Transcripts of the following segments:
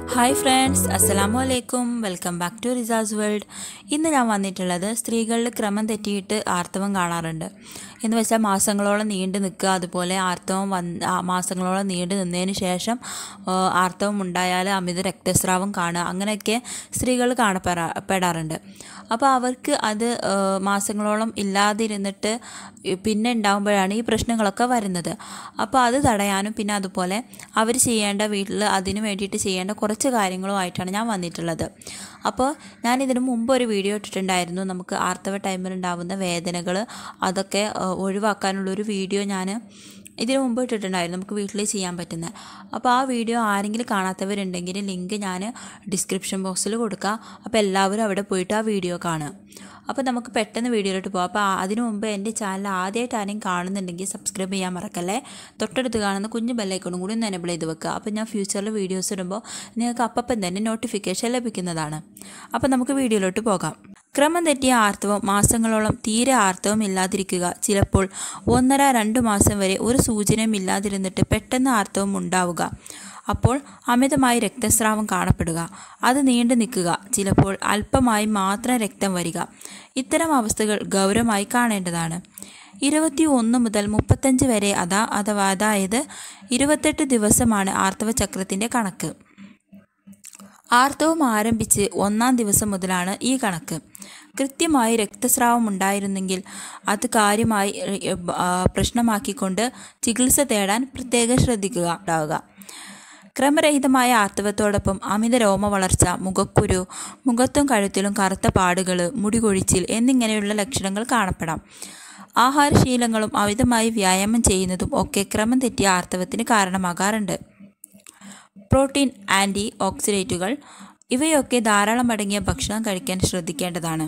hi friends അസ്സലാമു അലൈക്കും welcome back to Riza's world ഇന്ന് ഞാൻ വന്നിട്ടുള്ളത് സ്ത്രീകളിൽ ക്രമം തെറ്റിയിട്ട് ആർത്തവം കാണാറുണ്ട് എന്ന് വെച്ചാൽ മാസങ്ങളോളം നീണ്ടു നിൽക്കുക അതുപോലെ ആർത്തവം വന്ന് ആ, മാസങ്ങളോളം നീണ്ടു നിന്നതിന് ശേഷം ആ, ആർത്തവം ഉണ്ടായാൽ അമിത രക്തസ്രാവം കാണുക അങ്ങനെയൊക്കെ സ്ത്രീകൾ കാണപ്പെടാ പെടാറുണ്ട് അപ്പോൾ അവർക്ക് അത് ആ, മാസങ്ങളോളം ഇല്ലാതിരുന്നിട്ട് പിന്നെ ഉണ്ടാകുമ്പോഴാണ് ഈ പ്രശ്നങ്ങളൊക്കെ വരുന്നത് അപ്പോൾ അത് തടയാനും പിന്നെ അതുപോലെ അവർ ചെയ്യേണ്ട വീട്ടിൽ അതിന് വേണ്ടിയിട്ട് ചെയ്യേണ്ട കുറച്ച് കാര്യങ്ങളുമായിട്ടാണ് ഞാൻ വന്നിട്ടുള്ളത് അപ്പോൾ ഞാൻ ഇതിനു മുമ്പ് ഒരു വീഡിയോ ഇട്ടിട്ടുണ്ടായിരുന്നു നമുക്ക് ആർത്തവ ടൈമിൽ ഉണ്ടാകുന്ന വേദനകൾ അതൊക്കെ ആ, ഒഴിവാക്കാനുള്ളൊരു വീഡിയോ ഞാൻ ഇതിനു മുമ്പ് ഇട്ടിട്ടുണ്ടായിരുന്നു നമുക്ക് വീട്ടിൽ ചെയ്യാൻ പറ്റുന്നത് അപ്പോൾ ആ വീഡിയോ ആരെങ്കിലും കാണാത്തവരുണ്ടെങ്കിൽ ലിങ്ക് ഞാൻ ഡിസ്ക്രിപ്ഷൻ ബോക്സിൽ കൊടുക്കാം അപ്പോൾ എല്ലാവരും അവിടെ പോയിട്ട് ആ വീഡിയോ കാണുക അപ്പോൾ നമുക്ക് പെട്ടെന്ന് വീഡിയോയിലോട്ട് പോകാം അപ്പോൾ അതിനു മുമ്പ് എൻ്റെ ചാനൽ ആദ്യമായിട്ട് ആരെയും കാണുന്നുണ്ടെങ്കിൽ സബ്സ്ക്രൈബ് ചെയ്യാൻ മറക്കല്ലേ തൊട്ടടുത്ത് കാണുന്ന കുഞ്ഞു ബെല്ലൈക്കണും കൂടി ഒന്ന് എനബിൾ ചെയ്ത് വെക്കുക അപ്പോൾ ഞാൻ ഫ്യൂച്ചറിൽ വീഡിയോസ് ഇടുമ്പോൾ നിങ്ങൾക്ക് അപ്പം തന്നെ നോട്ടിഫിക്കേഷൻ ലഭിക്കുന്നതാണ് അപ്പോൾ നമുക്ക് വീഡിയോയിലോട്ട് പോകാം ക്രമം തെറ്റിയ ആർത്തവം മാസങ്ങളോളം തീരെ ആർത്തവം ഇല്ലാതിരിക്കുക ചിലപ്പോൾ ഒന്നര രണ്ട് മാസം വരെ ഒരു സൂചനയും ഇല്ലാതിരുന്നിട്ട് പെട്ടെന്ന് ആർത്തവം ഉണ്ടാവുക അപ്പോൾ അമിതമായി രക്തസ്രാവം കാണപ്പെടുക അത് നീണ്ടു നിൽക്കുക ചിലപ്പോൾ അല്പമായി മാത്രം രക്തം വരിക ഇത്തരം അവസ്ഥകൾ ഗൗരവമായി കാണേണ്ടതാണ് ഇരുപത്തി ഒന്ന് മുതൽ മുപ്പത്തഞ്ച് വരെ അതാ അഥവാ അതായത് ഇരുപത്തെട്ട് ദിവസമാണ് ആർത്തവ ചക്രത്തിൻ്റെ കണക്ക് ആർത്തവം ആരംഭിച്ച് ഒന്നാം ദിവസം മുതലാണ് ഈ കണക്ക് കൃത്യമായി രക്തസ്രാവം ഉണ്ടായിരുന്നെങ്കിൽ അത് കാര്യമായി ഏ, ആ, പ്രശ്നമാക്കിക്കൊണ്ട് ചികിത്സ തേടാൻ പ്രത്യേകം ശ്രദ്ധിക്കുക ഉണ്ടാവുക ക്രമരഹിതമായ ആർത്തവത്തോടൊപ്പം അമിത രോമ വളർച്ച മുഖക്കുരു മുഖത്തും കഴുത്തിലും കറുത്ത പാടുകൾ മുടി കൊഴിച്ചിൽ എന്നിങ്ങനെയുള്ള ലക്ഷണങ്ങൾ കാണപ്പെടാം ആഹാരശീലങ്ങളും അമിതമായി വ്യായാമം ചെയ്യുന്നതും ഒക്കെ ക്രമം തെറ്റിയ ആർത്തവത്തിന് കാരണമാകാറുണ്ട് പ്രോട്ടീൻ ആൻറ്റി ഓക്സിഡേറ്റുകൾ ഇവയൊക്കെ ധാരാളം അടങ്ങിയ ഭക്ഷണം കഴിക്കാൻ ശ്രദ്ധിക്കേണ്ടതാണ്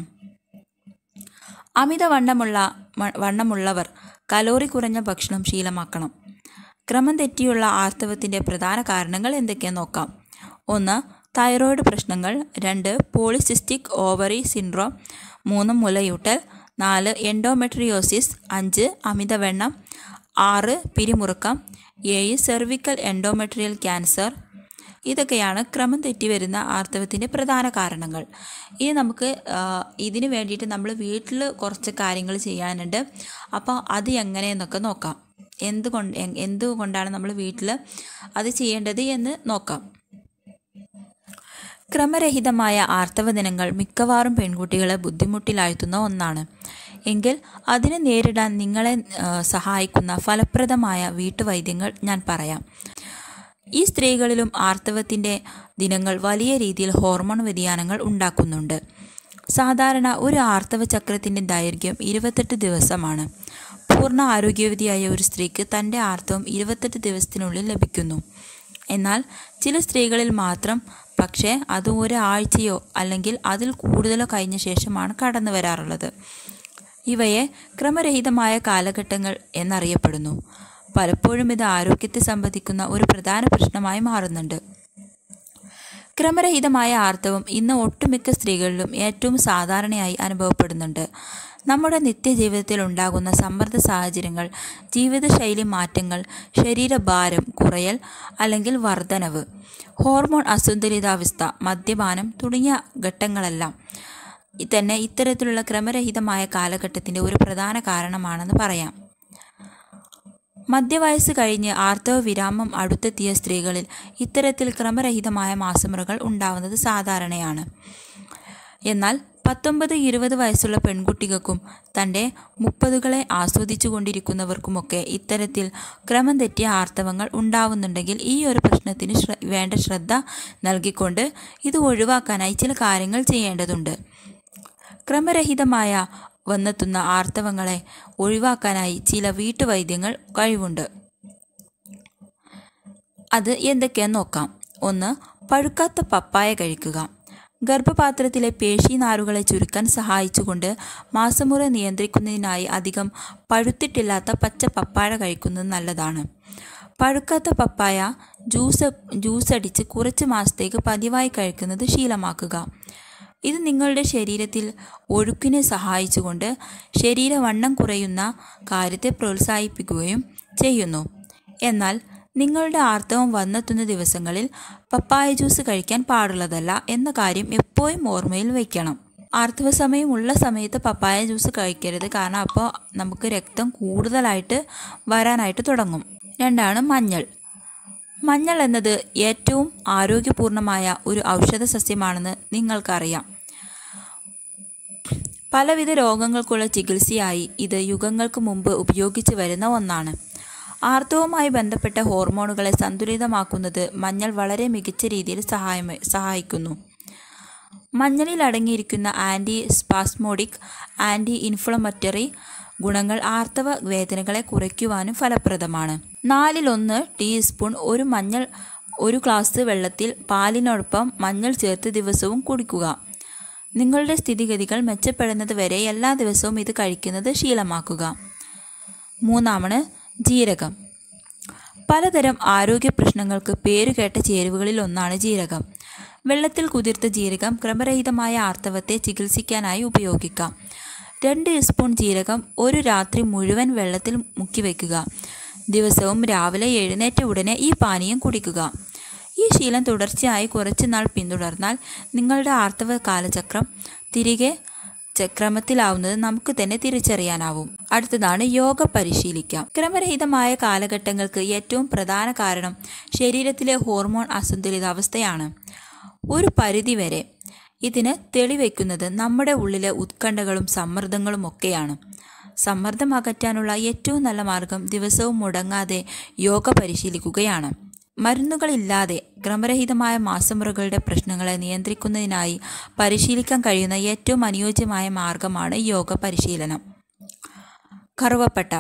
അമിത വണ്ണമുള്ള മ- വണ്ണമുള്ളവർ കലോറി കുറഞ്ഞ ഭക്ഷണം ശീലമാക്കണം ക്രമം തെറ്റിയുള്ള ആർത്തവത്തിൻ്റെ പ്രധാന കാരണങ്ങൾ എന്തൊക്കെയെന്ന് നോക്കാം ഒന്ന് തൈറോയ്ഡ് പ്രശ്നങ്ങൾ രണ്ട് പോളിസിസ്റ്റിക് ഓവറി സിൻഡ്രോം മൂന്ന് മുലയൂട്ടൽ നാല് എൻഡോമെട്രിയോസിസ് അഞ്ച് അമിതവണ്ണം ആറ് പിരിമുറുക്കം ഏഴ് സെർവിക്കൽ എൻഡോമെട്രിയൽ ക്യാൻസർ ഇതൊക്കെയാണ് ക്രമം തെറ്റി വരുന്ന ആർത്തവത്തിൻ്റെ പ്രധാന കാരണങ്ങൾ ഇനി നമുക്ക് ആ, ഇതിന് വേണ്ടിയിട്ട് നമ്മൾ വീട്ടിൽ കുറച്ച് കാര്യങ്ങൾ ചെയ്യാനുണ്ട് അപ്പോൾ അത് എങ്ങനെയെന്നൊക്കെ നോക്കാം എന്തുകൊണ്ട് എ- എന്തുകൊണ്ടാണ് നമ്മൾ വീട്ടിൽ അത് ചെയ്യേണ്ടത് എന്ന് നോക്കാം ക്രമരഹിതമായ ആർത്തവ ദിനങ്ങൾ മിക്കവാറും പെൺകുട്ടികളെ ബുദ്ധിമുട്ടിലാഴ്ത്തുന്ന ഒന്നാണ് എങ്കിൽ അതിനെ നേരിടാൻ നിങ്ങളെ ആ, സഹായിക്കുന്ന ഫലപ്രദമായ വീട്ടുവൈദ്യങ്ങൾ ഞാൻ പറയാം ഈ സ്ത്രീകളിലും ആർത്തവത്തിൻ്റെ ദിനങ്ങൾ വലിയ രീതിയിൽ ഹോർമോൺ വ്യതിയാനങ്ങൾ ഉണ്ടാക്കുന്നുണ്ട് സാധാരണ ഒരു ആർത്തവ ചക്രത്തിൻ്റെ ദൈർഘ്യം ഇരുപത്തെട്ട് ദിവസമാണ് പൂർണ്ണ ആരോഗ്യവതിയായ ഒരു സ്ത്രീക്ക് തൻ്റെ ആർത്തവം ഇരുപത്തെട്ട് ദിവസത്തിനുള്ളിൽ ലഭിക്കുന്നു എന്നാൽ ചില സ്ത്രീകളിൽ മാത്രം പക്ഷേ അത് ഒരാഴ്ചയോ അല്ലെങ്കിൽ അതിൽ കൂടുതലോ കഴിഞ്ഞ ശേഷമാണ് കടന്നു വരാറുള്ളത് ഇവയെ ക്രമരഹിതമായ കാലഘട്ടങ്ങൾ എന്നറിയപ്പെടുന്നു പലപ്പോഴും ഇത് ആരോഗ്യത്തെ സംബന്ധിക്കുന്ന ഒരു പ്രധാന പ്രശ്നമായി മാറുന്നുണ്ട് ക്രമരഹിതമായ ആർത്തവം ഇന്ന് ഒട്ടുമിക്ക സ്ത്രീകളിലും ഏറ്റവും സാധാരണയായി അനുഭവപ്പെടുന്നുണ്ട് നമ്മുടെ നിത്യജീവിതത്തിൽ ഉണ്ടാകുന്ന സമ്മർദ്ദ സാഹചര്യങ്ങൾ ജീവിതശൈലി മാറ്റങ്ങൾ ശരീരഭാരം കുറയൽ അല്ലെങ്കിൽ വർധനവ് ഹോർമോൺ അസന്തുലിതാവസ്ഥ മദ്യപാനം തുടങ്ങിയ ഘട്ടങ്ങളെല്ലാം ഇ- തന്നെ ഇത്തരത്തിലുള്ള ക്രമരഹിതമായ കാലഘട്ടത്തിൻ്റെ ഒരു പ്രധാന കാരണമാണെന്ന് പറയാം മധ്യവയസ്സ് കഴിഞ്ഞ് ആർത്തവ വിരാമം അടുത്തെത്തിയ സ്ത്രീകളിൽ ഇത്തരത്തിൽ ക്രമരഹിതമായ മാസമുറകൾ ഉണ്ടാവുന്നത് സാധാരണയാണ് എന്നാൽ പത്തൊമ്പത് ഇരുപത് വയസ്സുള്ള പെൺകുട്ടികൾക്കും തൻ്റെ മുപ്പതുകളെ ആസ്വദിച്ചു കൊണ്ടിരിക്കുന്നവർക്കുമൊക്കെ ഇത്തരത്തിൽ ക്രമം തെറ്റിയ ആർത്തവങ്ങൾ ഉണ്ടാവുന്നുണ്ടെങ്കിൽ ഈ ഒരു പ്രശ്നത്തിന് ശ്ര വേണ്ട ശ്രദ്ധ നൽകിക്കൊണ്ട് ഇത് ഒഴിവാക്കാനായി ചില കാര്യങ്ങൾ ചെയ്യേണ്ടതുണ്ട് ക്രമരഹിതമായ വന്നെത്തുന്ന ആർത്തവങ്ങളെ ഒഴിവാക്കാനായി ചില വീട്ടുവൈദ്യങ്ങൾ കഴിവുണ്ട് അത് എന്തൊക്കെയാന്ന് നോക്കാം ഒന്ന് പഴുക്കാത്ത പപ്പായ കഴിക്കുക ഗർഭപാത്രത്തിലെ പേശീനാരുകളെ ചുരുക്കാൻ സഹായിച്ചുകൊണ്ട് മാസമുറ നിയന്ത്രിക്കുന്നതിനായി അധികം പഴുത്തിട്ടില്ലാത്ത പച്ച പപ്പായ കഴിക്കുന്നത് നല്ലതാണ് പഴുക്കാത്ത പപ്പായ ജ്യൂസ് ജ്യൂസ് അടിച്ച് കുറച്ച് മാസത്തേക്ക് പതിവായി കഴിക്കുന്നത് ശീലമാക്കുക ഇത് നിങ്ങളുടെ ശരീരത്തിൽ ഒഴുക്കിനെ സഹായിച്ചുകൊണ്ട് ശരീരവണ്ണം കുറയുന്ന കാര്യത്തെ പ്രോത്സാഹിപ്പിക്കുകയും ചെയ്യുന്നു എന്നാൽ നിങ്ങളുടെ ആർത്തവം വന്നെത്തുന്ന ദിവസങ്ങളിൽ പപ്പായ ജ്യൂസ് കഴിക്കാൻ പാടുള്ളതല്ല എന്ന കാര്യം എപ്പോഴും ഓർമ്മയിൽ വയ്ക്കണം ആർത്തവ സമയം ഉള്ള സമയത്ത് പപ്പായ ജ്യൂസ് കഴിക്കരുത് കാരണം അപ്പോൾ നമുക്ക് രക്തം കൂടുതലായിട്ട് വരാനായിട്ട് തുടങ്ങും രണ്ടാണ് മഞ്ഞൾ മഞ്ഞൾ എന്നത് ഏറ്റവും ആരോഗ്യപൂർണമായ ഒരു ഔഷധ സസ്യമാണെന്ന് നിങ്ങൾക്കറിയാം പലവിധ രോഗങ്ങൾക്കുള്ള ചികിത്സയായി ഇത് യുഗങ്ങൾക്ക് മുമ്പ് ഉപയോഗിച്ചു വരുന്ന ഒന്നാണ് ആർത്തവുമായി ബന്ധപ്പെട്ട ഹോർമോണുകളെ സന്തുലിതമാക്കുന്നത് മഞ്ഞൾ വളരെ മികച്ച രീതിയിൽ സഹായം സഹായിക്കുന്നു മഞ്ഞളിൽ അടങ്ങിയിരിക്കുന്ന ആൻറ്റി സ്പാസ്മോഡിക് ആൻറ്റി ഇൻഫ്ലമറ്ററി ഗുണങ്ങൾ ആർത്തവ വേദനകളെ കുറയ്ക്കുവാനും ഫലപ്രദമാണ് നാലിലൊന്ന് ടീസ്പൂൺ ഒരു മഞ്ഞൾ ഒരു ഗ്ലാസ് വെള്ളത്തിൽ പാലിനൊപ്പം മഞ്ഞൾ ചേർത്ത് ദിവസവും കുടിക്കുക നിങ്ങളുടെ സ്ഥിതിഗതികൾ മെച്ചപ്പെടുന്നത് വരെ എല്ലാ ദിവസവും ഇത് കഴിക്കുന്നത് ശീലമാക്കുക മൂന്നാമണ് ജീരകം പലതരം ആരോഗ്യ പ്രശ്നങ്ങൾക്ക് പേരുകേട്ട ചേരുവകളിൽ ഒന്നാണ് ജീരകം വെള്ളത്തിൽ കുതിർത്ത ജീരകം ക്രമരഹിതമായ ആർത്തവത്തെ ചികിത്സിക്കാനായി ഉപയോഗിക്കാം രണ്ട് സ്പൂൺ ജീരകം ഒരു രാത്രി മുഴുവൻ വെള്ളത്തിൽ മുക്കി വയ്ക്കുക ദിവസവും രാവിലെ എഴുന്നേറ്റ ഉടനെ ഈ പാനീയം കുടിക്കുക ഈ ശീലം തുടർച്ചയായി കുറച്ചു നാൾ പിന്തുടർന്നാൽ നിങ്ങളുടെ ആർത്തവ കാലചക്രം തിരികെ ക്രമത്തിലാവുന്നത് നമുക്ക് തന്നെ തിരിച്ചറിയാനാവും അടുത്തതാണ് യോഗ പരിശീലിക്കാം ക്രമരഹിതമായ കാലഘട്ടങ്ങൾക്ക് ഏറ്റവും പ്രധാന കാരണം ശരീരത്തിലെ ഹോർമോൺ അസന്തുലിതാവസ്ഥയാണ് ഒരു പരിധിവരെ ഇതിന് തെളിവയ്ക്കുന്നത് നമ്മുടെ ഉള്ളിലെ ഉത്കണ്ഠകളും സമ്മർദ്ദങ്ങളും ഒക്കെയാണ് സമ്മർദ്ദം അകറ്റാനുള്ള ഏറ്റവും നല്ല മാർഗം ദിവസവും മുടങ്ങാതെ യോഗ പരിശീലിക്കുകയാണ് മരുന്നുകളില്ലാതെ ക്രമരഹിതമായ മാസമുറകളുടെ പ്രശ്നങ്ങളെ നിയന്ത്രിക്കുന്നതിനായി പരിശീലിക്കാൻ കഴിയുന്ന ഏറ്റവും അനുയോജ്യമായ മാർഗമാണ് യോഗ പരിശീലനം കറുവപ്പട്ട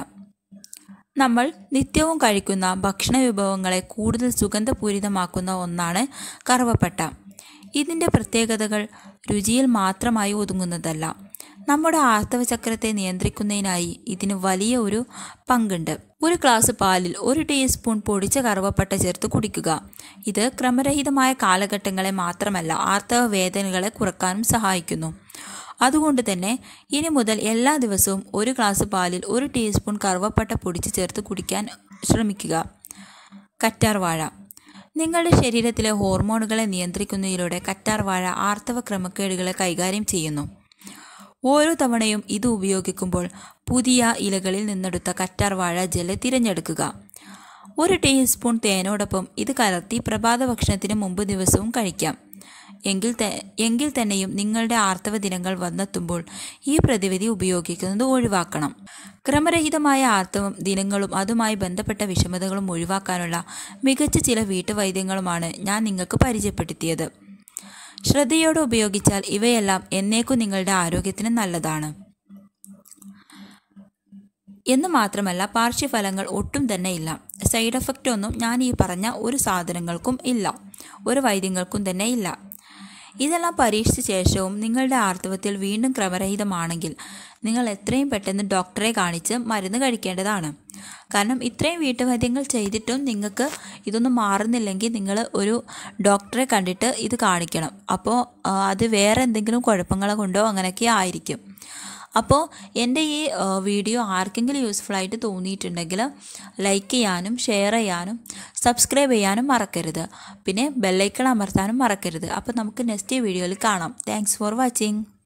നമ്മൾ നിത്യവും കഴിക്കുന്ന ഭക്ഷണ വിഭവങ്ങളെ കൂടുതൽ സുഗന്ധപൂരിതമാക്കുന്ന ഒന്നാണ് കറുവപ്പട്ട ഇതിൻ്റെ പ്രത്യേകതകൾ രുചിയിൽ മാത്രമായി ഒതുങ്ങുന്നതല്ല നമ്മുടെ ആർത്തവചക്രത്തെ നിയന്ത്രിക്കുന്നതിനായി ഇതിന് വലിയ ഒരു പങ്കുണ്ട് ഒരു ഗ്ലാസ് പാലിൽ ഒരു ടീസ്പൂൺ പൊടിച്ച കറുവപ്പട്ട ചേർത്ത് കുടിക്കുക ഇത് ക്രമരഹിതമായ കാലഘട്ടങ്ങളെ മാത്രമല്ല ആർത്തവ വേദനകളെ കുറക്കാനും സഹായിക്കുന്നു അതുകൊണ്ട് തന്നെ ഇനി മുതൽ എല്ലാ ദിവസവും ഒരു ഗ്ലാസ് പാലിൽ ഒരു ടീസ്പൂൺ കറുവപ്പട്ട പൊടിച്ച് ചേർത്ത് കുടിക്കാൻ ശ്രമിക്കുക കറ്റാർവാഴ നിങ്ങളുടെ ശരീരത്തിലെ ഹോർമോണുകളെ നിയന്ത്രിക്കുന്നതിലൂടെ കറ്റാർവാഴ ആർത്തവ ക്രമക്കേടുകളെ കൈകാര്യം ചെയ്യുന്നു ഓരോ തവണയും ഇത് ഉപയോഗിക്കുമ്പോൾ പുതിയ ഇലകളിൽ നിന്നെടുത്ത കറ്റാർവാഴ ജെല്ല് തിരഞ്ഞെടുക്കുക ഒരു ടീസ്പൂൺ തേനോടൊപ്പം ഇത് കലർത്തി പ്രഭാത ഭക്ഷണത്തിന് മുമ്പ് ദിവസവും കഴിക്കാം എങ്കിൽ എങ്കിൽ തന്നെയും നിങ്ങളുടെ ആർത്തവ ദിനങ്ങൾ വന്നെത്തുമ്പോൾ ഈ പ്രതിവിധി ഉപയോഗിക്കുന്നത് ഒഴിവാക്കണം ക്രമരഹിതമായ ആർത്തവം ദിനങ്ങളും അതുമായി ബന്ധപ്പെട്ട വിഷമതകളും ഒഴിവാക്കാനുള്ള മികച്ച ചില വീട്ടുവൈദ്യങ്ങളുമാണ് ഞാൻ നിങ്ങൾക്ക് പരിചയപ്പെടുത്തിയത് ശ്രദ്ധയോടെ ഉപയോഗിച്ചാൽ ഇവയെല്ലാം എന്നേക്കും നിങ്ങളുടെ ആരോഗ്യത്തിന് നല്ലതാണ് എന്ന് മാത്രമല്ല പാർശ്വഫലങ്ങൾ ഒട്ടും തന്നെ ഇല്ല സൈഡ് എഫക്റ്റ് ഒന്നും ഞാൻ ഈ പറഞ്ഞ ഒരു സാധനങ്ങൾക്കും ഇല്ല ഒരു വൈദ്യങ്ങൾക്കും തന്നെ ഇല്ല ഇതെല്ലാം പരീക്ഷിച്ച ശേഷവും നിങ്ങളുടെ ആർത്തവത്തിൽ വീണ്ടും ക്രമരഹിതമാണെങ്കിൽ നിങ്ങൾ എത്രയും പെട്ടെന്ന് ഡോക്ടറെ കാണിച്ച് മരുന്ന് കഴിക്കേണ്ടതാണ് കാരണം ഇത്രയും വീട്ടുവൈദ്യങ്ങൾ ചെയ്തിട്ടും നിങ്ങൾക്ക് ഇതൊന്നും മാറുന്നില്ലെങ്കിൽ നിങ്ങൾ ഒരു ഡോക്ടറെ കണ്ടിട്ട് ഇത് കാണിക്കണം അപ്പോൾ അത് വേറെ എന്തെങ്കിലും കുഴപ്പങ്ങളെ കൊണ്ടോ അങ്ങനെയൊക്കെ ആയിരിക്കും അപ്പോൾ എൻ്റെ ഈ വീഡിയോ ആർക്കെങ്കിലും യൂസ്ഫുൾ ആയിട്ട് തോന്നിയിട്ടുണ്ടെങ്കിൽ ലൈക്ക് ചെയ്യാനും ഷെയർ ചെയ്യാനും സബ്സ്ക്രൈബ് ചെയ്യാനും മറക്കരുത് പിന്നെ ബെല്ലൈക്കൺ അമർത്താനും മറക്കരുത് അപ്പോൾ നമുക്ക് നെക്സ്റ്റ് വീഡിയോയിൽ കാണാം താങ്ക്സ് ഫോർ വാച്ചിങ്